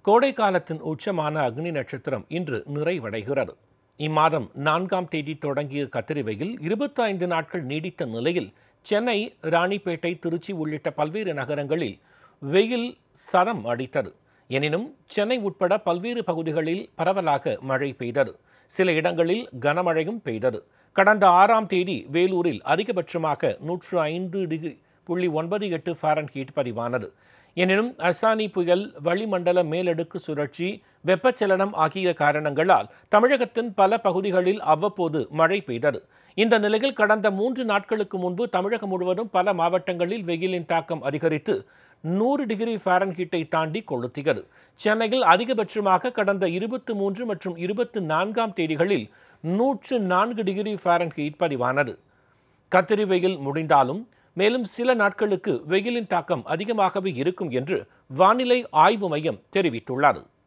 கோடை காலத்தின் உச்சமான அக்னி நட்சத்திரம் இன்று நிறைவடைகிறது இம்மாதம் நான்காம் தேதி தொடங்கிய கத்திரிவையில் இருபத்தைந்து நாட்கள் நீடித்த நிலையில் சென்னை ராணிப்பேட்டை திருச்சி உள்ளிட்ட பல்வேறு நகரங்களில் வெயில் சரம் அடித்தது எனினும் சென்னை உட்பட பல்வேறு பகுதிகளில் பரவலாக மழை பெய்தது சில இடங்களில் கனமழையும் பெய்தது கடந்த ஆறாம் தேதி வேலூரில் அதிகபட்சமாக நூற்று ஐந்து டிகிரி புள்ளி ஒன்பது எட்டு ஃபாரன்ஹீட் பதிவானது எனினும் அசானி புயல் வளிமண்டல மேலடுக்கு சுழற்சி வெப்பச்சலனம் ஆகிய காரணங்களால் தமிழகத்தின் பல பகுதிகளில் அவ்வப்போது மழை பெய்தது இந்த நிலையில் கடந்த மூன்று நாட்களுக்கு முன்பு தமிழகம் முழுவதும் பல மாவட்டங்களில் வெயிலின் தாக்கம் அதிகரித்து நூறு டிகிரி ஃபாரன்ஹீட்டை தாண்டி கொளுத்தியது சென்னையில் அதிகபட்சமாக கடந்த இருபத்தி மூன்று மற்றும் இருபத்தி நான்காம் தேதிகளில் நூற்று நான்கு டிகிரி ஃபாரன்ஹீட் பதிவானது கத்திரி வெயில் முடிந்தாலும் மேலும் சில நாட்களுக்கு வெயிலின் தாக்கம் அதிகமாகவே இருக்கும் என்று வானிலை ஆய்வு மையம் தெரிவித்துள்ளது